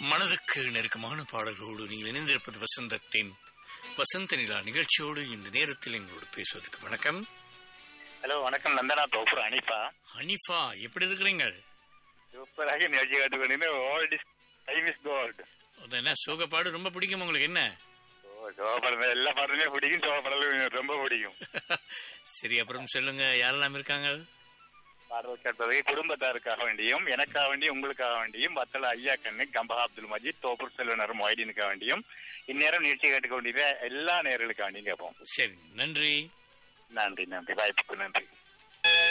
மனதுக்கு நெருக்கமான பாடல்களோடு நீங்கள் இணைந்திருப்பது வசந்தத்தின் வசந்த நிலா நிகழ்ச்சியோடு இந்த நேரத்தில் எங்களோடு பேசுவதற்கு வணக்கம் ஹலோ வணக்கம் நந்தனா தோப்புர் அனிப்பா ஹனிஃபா எப்படி இருக்கிறீங்க சூப்பராக நிகழ்ச்சி கேட்டுக்கொண்டு old is time is gold அது என்ன சோகப்பாடு ரொம்ப பிடிக்கும் உங்களுக்கு என்ன ஓ சோகப்படம் எல்லா படமே பிடிக்கும் சோகப்படம் ரொம்ப பிடிக்கும் சரி அப்புறம் சொல்லுங்க யாரெல்லாம் இருக்காங்க பாடல் கேட்பது குடும்பத்தாருக்காக வேண்டியும் எனக்காக வேண்டியும் உங்களுக்காக வேண்டியும் வத்தல ஐயா கண்ணு கம்பா அப்துல் மஜீத் தோப்பூர் செல்வனர் மொய்டீனுக்காக வேண்டியும் இந்நேரம் நிகழ்ச்சி கேட்டுக்கொண்டிருக்கிற எல்லா நேர்களுக்காக வேண்டியும் கேட்போம் சரி நன்றி நன்றி நன்றி வாய்ப்புக்கு நன்றி